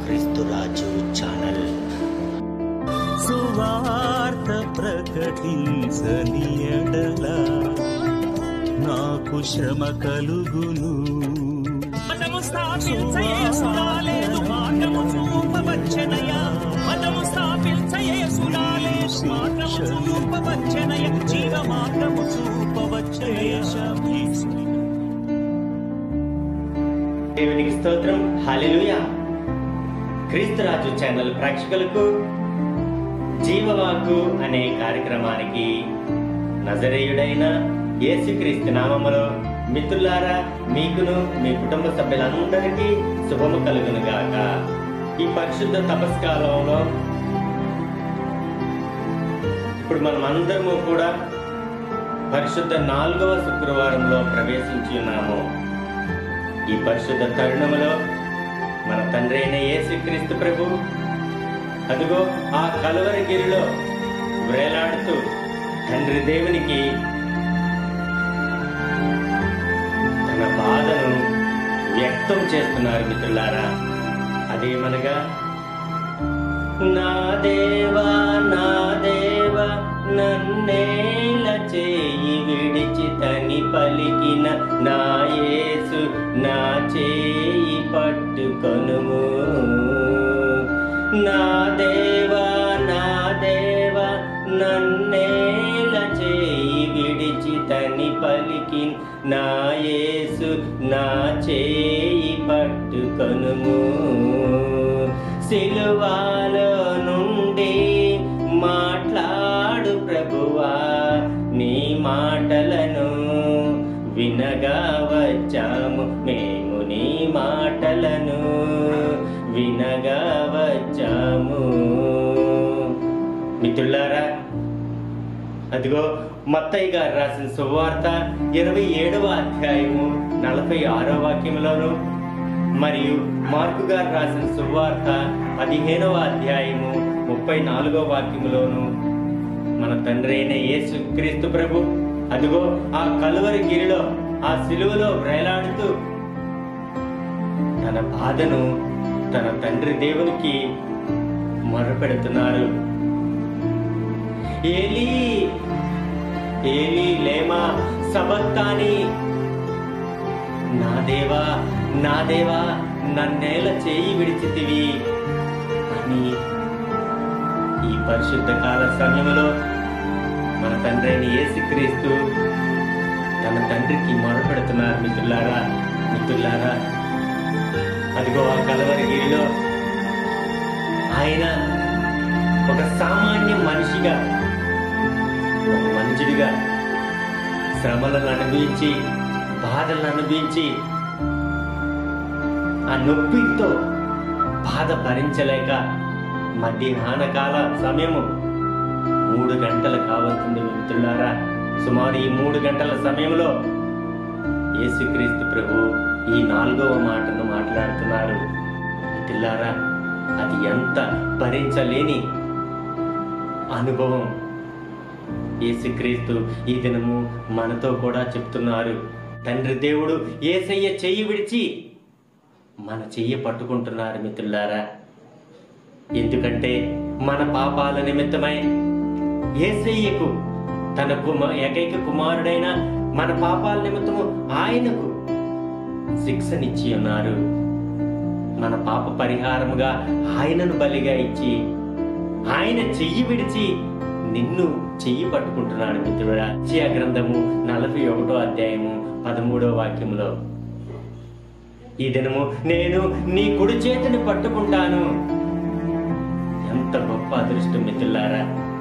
క్రీస్తురాజు channel సువార్త ప్రకటించని ఎడల నాకు శ్రమ కలుగును మతము స్థాపించయేసురాలేదు మార్గము చూపవచ్చనయ మతము స్థాపించయేసురాలేదు మార్గము చూపవచ్చనయ జీవ మార్గము చూపవచ్చనయ దేవునికి స్తోత్రం హల్లెలూయా క్రీస్తురాజు ఛానల్ ప్రేక్షకులకు జీవవాకు అనే కార్యక్రమానికి నజరేయుడైన యేసుక్రీస్తు నామములో మిత్రులారా మీకును మీ కుటుంబ సభ్యులందరికీ శుభము కలుగును గాక ఈ పరిశుద్ధ తపస్కాలంలో ఇప్పుడు మనం అందరము కూడా పరిశుద్ధ నాలుగవ శుక్రవారంలో ప్రవేశించి ఉన్నాము ఈ పరిశుద్ధ తరుణములో మన తండ్రి అయిన యేసుక్రీస్తు ప్రభు అదిగో ఆ కలువరి గిరిలో వేలాడుతూ తండ్రి దేవునికి తన బాధను వ్యక్తం చేస్తున్నారు మిత్రులారా అదేమనగా నా దేవా నా దేవా నన్నేల చేయి విడిచి తని పలికిన నా యేసు నా చేయి పట్టుకొనుము నా దేవా నా దేవా నన్నేల చేయి విడిచి తని పలికి నా యేసు నా చేయి పట్టుకొనుము సిలువాలో నుండి మాట్లాడు ప్రభువా నీ మాటలను వినగా వచ్చాము మేము నీ మాటలను వినగా వచ్చాము మిత్రులారా అదిగో మత్తయ్య గారు రాసిన సువార్త ఇరవై ఏడవ అధ్యాయము నలభై ఆరో వాక్యంలోను మరియు మార్కు గారు రాసిన సువార్త పదిహేనవ అధ్యాయము ముప్పై నాలుగో వాక్యములోను మన తండ్రి అయిన యేసు క్రీస్తు ప్రభు అదిగో ఆ కలువరి గిరిలో ఆ సిలువలో వేలాడుతూ తన బాధను తన తండ్రి దేవునికి మొరపెడుతున్నారు ఏలీ ఏలీ లేమా సబత్తాని నా దేవా నా దేవా నన్నేల చేయి విడిచితివి అని ఈ పరిశుద్ధ కాల సమయంలో మన తండ్రి అయిన యేసుక్రీస్తు తన తండ్రికి మొరపెడుతున్నారు మిత్రులారా మిత్రులారా అదిగో ఆ కలవరిగిరిలో ఆయన ఒక సామాన్య మనిషిగా ఒక మనుషుడిగా శ్రమలను అనుభవించి బాధలను అనుభవించి ఆ నొప్పితో బాధ భరించలేక మధ్యాహ్న కాల సమయము మూడు గంటలు కావాల్సింది మిత్రులారా సుమారు ఈ మూడు గంటల సమయంలో యేసుక్రీస్తు ప్రభు ఈ నాలుగవ మాటను మాట్లాడుతున్నారు మిత్రులారా అది ఎంత భరించలేని అనుభవం యేసుక్రీస్తు ఈ దినము మనతో కూడా చెప్తున్నారు తండ్రి దేవుడు ఏసయ్య చెయ్యి విడిచి మన చెయ్యి పట్టుకుంటున్నారు మిత్రులారా ఎందుకంటే మన పాపాల నిమిత్తమై ఏసయ్యకు తన కుమ ఏకైక కుమారుడైన మన పాపాల నిమిత్తము ఆయనకు శిక్షనిచ్చి ఉన్నారు మన పాప పరిహారముగా ఆయనను బలిగా ఇచ్చి ఆయన చెయ్యి విడిచి నిన్ను చెయ్యి పట్టుకుంటున్నాడు మిత్రుడా చియా గ్రంథము నలభై ఒకటో అధ్యాయము పదమూడో వాక్యములో ఈ దినము నేను నీ కుడి చేతిని పట్టుకుంటాను ఎంత గొప్ప అదృష్టం మిత్రులారా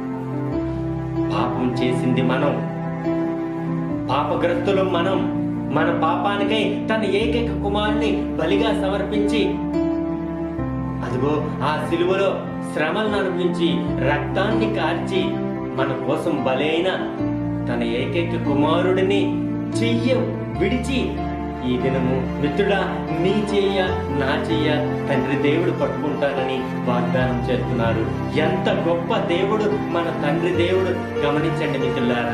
పాపం చేసింది మనం పాపగ్రస్తులు మనం మన పాపానికై తన ఏకైక కుమారుని బలిగా సమర్పించి అదిగో ఆ సిలువలో శ్రమలను అనుభవించి రక్తాన్ని కార్చి మన కోసం బలైన తన ఏకైక కుమారుడిని చెయ్య విడిచి ఈ దినము మిత్రుడా నీ చెయ్య నా చెయ్య తండ్రి దేవుడు పట్టుకుంటానని వాగ్దానం చేస్తున్నారు ఎంత గొప్ప దేవుడు మన తండ్రి దేవుడు గమనించండి మిత్రులారా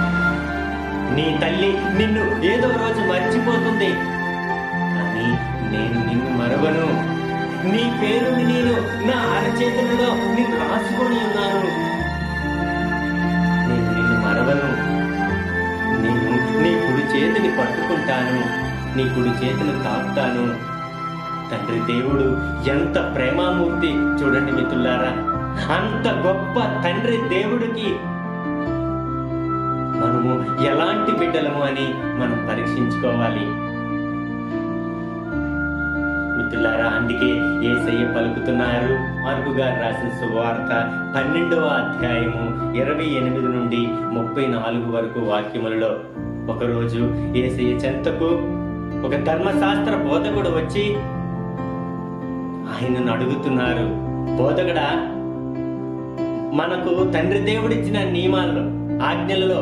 నీ తల్లి నిన్ను ఏదో రోజు మర్చిపోతుంది కానీ నేను నిన్ను మరవను నీ పేరుని నేను నా అరచేతులలో నేను రాసుకొని ఉన్నాను నేను నిన్ను మరవను నేను నీ కుడి చేతిని పట్టుకుంటాను నీ కుడి చేతిని తాకుతాను తండ్రి దేవుడు ఎంత ప్రేమామూర్తి చూడండి మిత్రులారా అంత గొప్ప తండ్రి దేవుడికి మనము ఎలాంటి బిడ్డలము అని మనం పరీక్షించుకోవాలి మిత్రులారా అందుకే ఏసయ్య పలుకుతున్నారు మార్పు గారు రాసిన శుభవార్త పన్నెండవ అధ్యాయము ఇరవై ఎనిమిది నుండి ముప్పై నాలుగు వరకు వాక్యములలో ఒకరోజు ఏసయ్య చెంతకు ఒక ధర్మశాస్త్ర బోధకుడు వచ్చి ఆయనను అడుగుతున్నారు బోధకుడా మనకు తండ్రి దేవుడిచ్చిన నియమాల్లో ఆజ్ఞలలో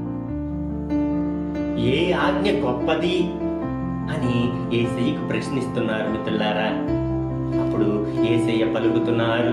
ఏ ఆజ్ఞ గొప్పది అని ఏసయ్యకు ప్రశ్నిస్తున్నారు మిత్రులారా అప్పుడు ఏసయ్య పలుకుతున్నారు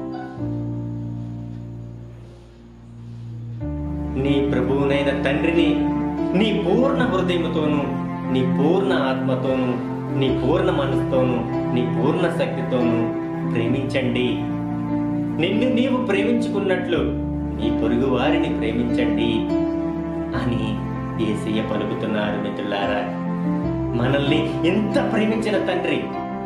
నీ ప్రభువునైన తండ్రిని నీ పూర్ణ హృదయముతోను నీ పూర్ణ ఆత్మతోను నీ పూర్ణ మనసుతోను నీ పూర్ణ శక్తితోను ప్రేమించండి నిన్ను నీవు ప్రేమించుకున్నట్లు నీ పొరుగు వారిని ప్రేమించండి అని ఏసయ్య పలుకుతున్నారు మిత్రులారా మనల్ని ఎంత ప్రేమించిన తండ్రి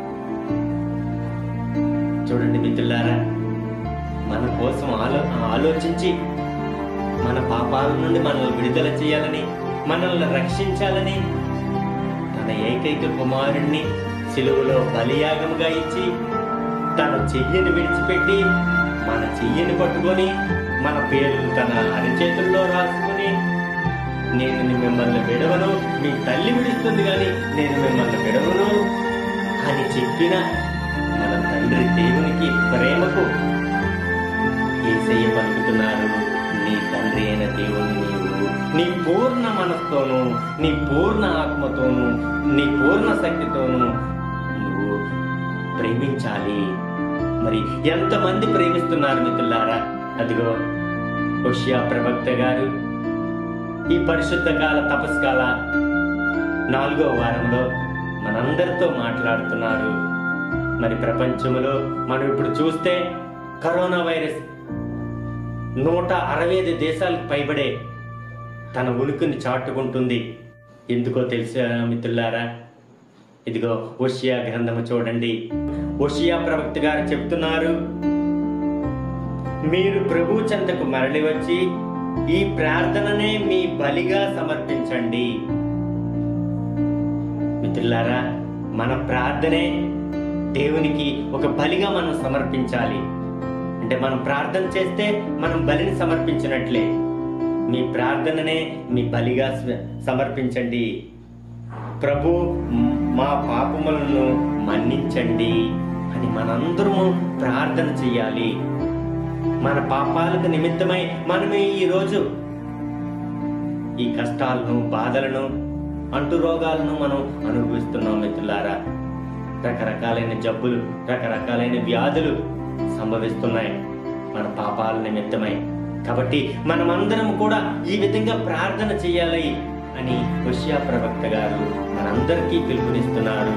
చూడండి మిత్రులారా మన కోసం ఆలో ఆలోచించి మన పాపాల నుండి మనల్ని విడుదల చేయాలని మనల్ని రక్షించాలని తన ఏకైక కుమారుణ్ణి సిలువలో బలియాగముగా ఇచ్చి తన చెయ్యిని విడిచిపెట్టి మన చెయ్యిని పట్టుకొని మన పేర్లు తన అరచేతుల్లో రాసుకుని నేను మిమ్మల్ని విడవను మీ తల్లి విడుస్తుంది కానీ నేను మిమ్మల్ని విడవను అని చెప్పిన మన తండ్రి దేవునికి ప్రేమకు ఏసయ్య పలుకుతున్నారు నీ తండ్రి అయిన దేవుని నీవు నీ పూర్ణ మనస్తోను నీ పూర్ణ ఆత్మతోను నీ పూర్ణ శక్తితోను నువ్వు ప్రేమించాలి మరి ఎంతమంది ప్రేమిస్తున్నారు మిత్రులారా అదిగో హుషియా ప్రవక్త గారు ఈ పరిశుద్ధ కాల తపస్కాల నాలుగో వారంలో మనందరితో మాట్లాడుతున్నారు మరి ప్రపంచంలో మనం ఇప్పుడు చూస్తే కరోనా వైరస్ నూట అరవై ఐదు దేశాలకు పైబడే తన ఉనికిని చాటుకుంటుంది ఎందుకో తెలుసా మిత్రులారా ఇదిగో ఓషియా గ్రంథము చూడండి ఓషియా ప్రవక్త గారు చెప్తున్నారు మీరు ప్రభు చెంతకు మరలి వచ్చి ఈ ప్రార్థననే మీ బలిగా సమర్పించండి మిత్రులారా మన ప్రార్థనే దేవునికి ఒక బలిగా మనం సమర్పించాలి అంటే మనం ప్రార్థన చేస్తే మనం బలిని సమర్పించినట్లే మీ ప్రార్థననే మీ బలిగా స్వ- సమర్పించండి ప్రభు మ్, మా పాపములను మన్నించండి అని మనందరము ప్రార్థన చేయాలి మన పాపాలకు నిమిత్తమై మనమే ఈ రోజు ఈ కష్టాలను బాధలను అంటు రోగాలను మనం అనుభవిస్తున్నాం మిత్రులారా రకరకాలైన జబ్బులు రకరకాలైన వ్యాధులు సంభవిస్తున్నాయి మన పాపాల నిమిత్తమై కాబట్టి మనమందరం కూడా ఈ విధంగా ప్రార్థన చేయాలి అని హుషియా ప్రవక్త గారు మనందరికీ పిలుపునిస్తున్నారు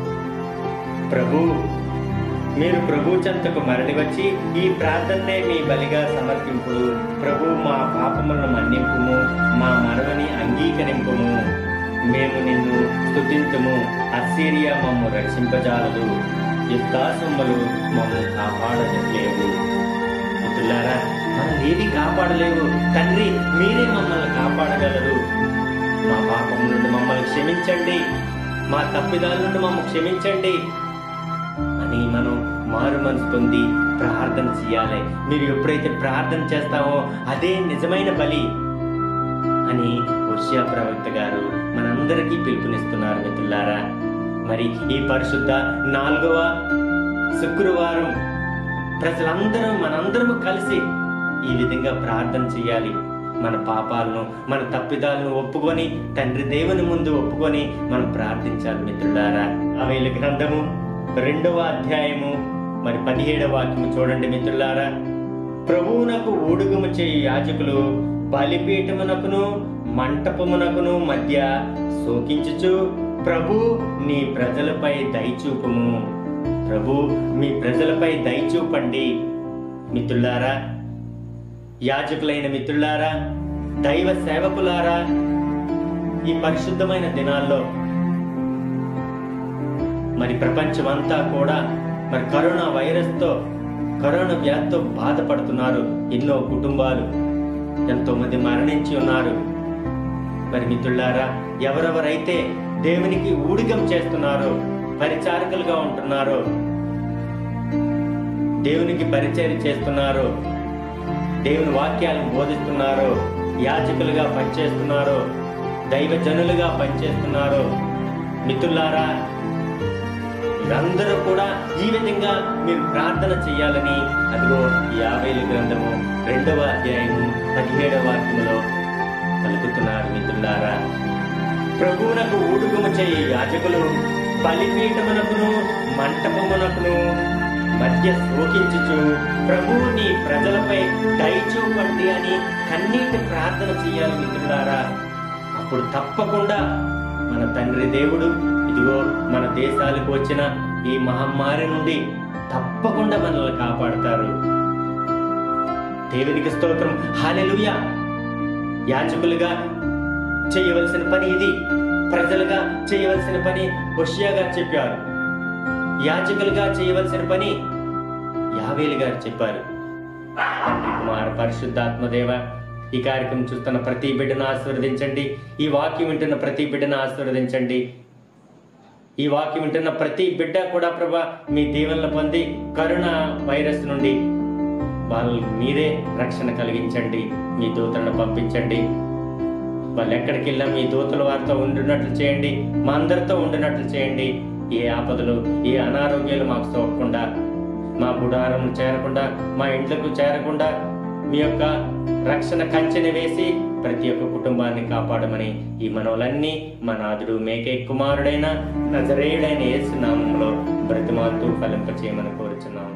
ప్రభు మీరు ప్రభు చెంతకు మరలి వచ్చి ఈ ప్రార్థననే మీ బలిగా సమర్పింపుడు ప్రభు మా పాపములను మన్నింపుము మా మనవని అంగీకరింపుము మేము నిన్ను స్తుతింతుము అస్సీరియా మమ్ము రక్షింపజాలదు యుద్ధాసమ్మలు మమ్ము కాపాడలేవు మిత్రులారా మనం ఏది కాపాడలేవు తండ్రి మీరే మమ్మల్ని కాపాడగలరు మా పాపం నుండి మమ్మల్ని క్షమించండి మా తప్పిదాల నుండి మమ్మల్ని క్షమించండి అని మనం మారు మనసు పొంది ప్రార్థన చేయాలి మీరు ఎప్పుడైతే ప్రార్థన చేస్తామో అదే నిజమైన బలి అని వర్షియా ప్రవక్త గారు మనందరికీ పిలుపునిస్తున్నారు మిత్రులారా మరి ఈ పరిశుద్ధ నాలుగవ శుక్రవారం ప్రజలందరం మనందరము కలిసి ఈ విధంగా ప్రార్థన చేయాలి మన పాపాలను మన తప్పిదాలను ఒప్పుకొని తండ్రి దేవుని ముందు ఒప్పుకొని మనం ప్రార్థించాలి మిత్రులారా ఆవేల గ్రంథము రెండవ అధ్యాయము మరి పదిహేడవ వాక్యము చూడండి మిత్రులారా ప్రభువునకు ఊడుగుము చేయు యాజకులు బలిపీఠమునకును మంటపమునకును మధ్య శోకించుచు ప్రభు నీ ప్రజలపై దయచూపుము ప్రభు మీ ప్రజలపై దయచూపండి మిత్రులారా యాజకులైన మిత్రులారా దైవ సేవకులారా ఈ పరిశుద్ధమైన దినాల్లో మరి ప్రపంచమంతా కూడా మరి కరోనా వైరస్తో కరోనా వ్యాధితో బాధపడుతున్నారు ఎన్నో కుటుంబాలు ఎంతో మంది మరణించి ఉన్నారు మరి మిత్రులారా ఎవరెవరైతే దేవునికి ఊడిగం చేస్తున్నారో పరిచారకులుగా ఉంటున్నారో దేవునికి పరిచయం చేస్తున్నారో దేవుని వాక్యాలను బోధిస్తున్నారో యాజకులుగా పనిచేస్తున్నారో దైవజనులుగా పనిచేస్తున్నారో మిత్రులారా మీరందరూ కూడా ఈ విధంగా మీరు ప్రార్థన చేయాలని అదిగో యాభైల గ్రంథము రెండవ అధ్యాయము పదిహేడవ వాక్యములో పలుకుతున్నారు మిత్రులారా ప్రభువునకు ఊడుగుము చేయి యాజకులు బలిపీఠమునకును మంటపమునకును మధ్య శోకించుచు ప్రభువు నీ ప్రజలపై దయచూపండి అని కన్నీటి ప్రార్థన చేయాలి మిత్రులారా అప్పుడు తప్పకుండా మన తండ్రి దేవుడు ఇదిగో మన దేశాలకు వచ్చిన ఈ మహమ్మారి నుండి తప్పకుండా మనల్ని కాపాడతారు దేవునికి స్తోత్రం హాలెలుయా యాజకులుగా చేయవలసిన పని ఇది ప్రజలుగా చేయవలసిన పని హుషియా గారు చెప్పారు యాజకులుగా చేయవలసిన పని యావేలు గారు చెప్పారు తండ్రి కుమార పరిశుద్ధాత్మదేవ ఈ కార్యక్రమం చూస్తున్న ప్రతి బిడ్డను ఆశీర్వదించండి ఈ వాక్యం వింటున్న ప్రతి బిడ్డను ఆశీర్వదించండి ఈ వాక్యం వింటున్న ప్రతి బిడ్డ కూడా ప్రభా మీ దీవెనలు పొంది కరోనా వైరస్ నుండి వాళ్ళు మీరే రక్షణ కలిగించండి మీ దూతలను పంపించండి వాళ్ళు ఎక్కడికి వెళ్ళినా మీ దూతల వారితో ఉండినట్లు చేయండి మా అందరితో ఉండినట్లు చేయండి ఏ ఆపదలు ఏ అనారోగ్యాలు మాకు సోకకుండా మా గుడారం చేరకుండా మా ఇంట్లకు చేరకుండా మీ యొక్క రక్షణ కంచెని వేసి ప్రతి ఒక్క కుటుంబాన్ని కాపాడమని ఈ మనవులన్నీ మా నాదుడు మేకే కుమారుడైన నజరేయుడైన యేసు నామంలో బ్రతిమాలుతూ ఫలింప చేయమని కోరుచున్నాం